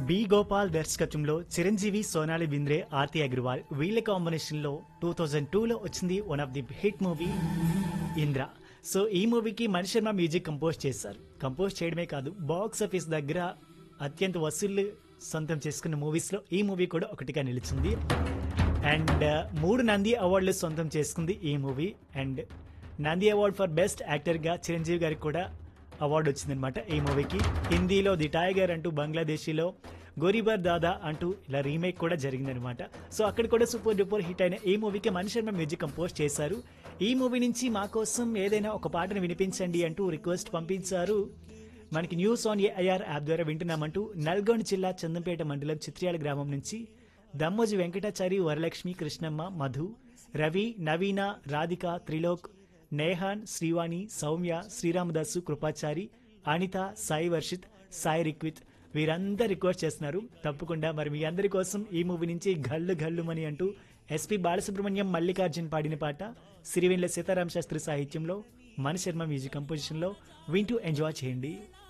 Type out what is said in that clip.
B Gopal దర్శకత్వంలో చిరంజీవి సోనాలి బింద్రే ఆర్తి అగ్రవాల్ వీళ్ళ combination లో టూ థౌజండ్ టూలో వచ్చింది one of the hit movie Indra so ఈ మూవీకి మణి శర్మ మ్యూజిక్ కంపోజ్ చేశారు కంపోజ్ చేయడమే కాదు బాక్స్ ఆఫీస్ దగ్గర అత్యంత వసూళ్లు సొంతం చేసుకున్న మూవీస్ లో ఈ మూవీ కూడా ఒకటిగా నిలిచింది అండ్ మూడు నంది అవార్డులు సొంతం చేసుకుంది ఈ movie and Nandi award for best actor గా చిరంజీవి గారికి కూడా అవార్డు వచ్చిందనమాట ఈ మూవీకి హిందీలో ది టైగర్ అంటూ బంగ్లాదేశీలో గోరీబర్ దాదా అంటూ ఇలా రీమేక్ కూడా జరిగిందనమాట సో అక్కడ కూడా సూపర్ డూపర్ హిట్ అయిన ఈ మూవీకి మణి శర్మ మ్యూజిక్ కంపోజ్ చేశారు ఈ మూవీ నుంచి మా కోసం ఏదైనా ఒక పాటను వినిపించండి అంటూ రిక్వెస్ట్ పంపించారు మనకి న్యూస్ ఆన్ ఏఐఆర్ యాప్ ద్వారా వింటున్నామంటూ నల్గొండ జిల్లా చందంపేట మండలం చిత్ర్యాల గ్రామం నుంచి దమ్మోజి వెంకటాచారి వరలక్ష్మి కృష్ణమ్మ మధు రవి నవీన రాధిక త్రిలోక్ నేహాన్ శ్రీవాణి సౌమ్య శ్రీరామదాసు కృపాచారి అనిత సాయి వర్షిత్ సాయి రిక్విత్ వీరందరూ రిక్వెస్ట్ చేస్తున్నారు తప్పకుండా మరి మీ అందరి కోసం ఈ మూవీ నుంచి గల్లు గల్లుమని అంటూ ఎస్పి బాలసుబ్రహ్మణ్యం మల్లికార్జున్ పాడిన పాట సిరివెన్ల సీతారామ శాస్త్రి సాహిత్యంలో మన శర్మ మ్యూజిక్ కంపోజిషన్లో వింటూ ఎంజాయ్ చేయండి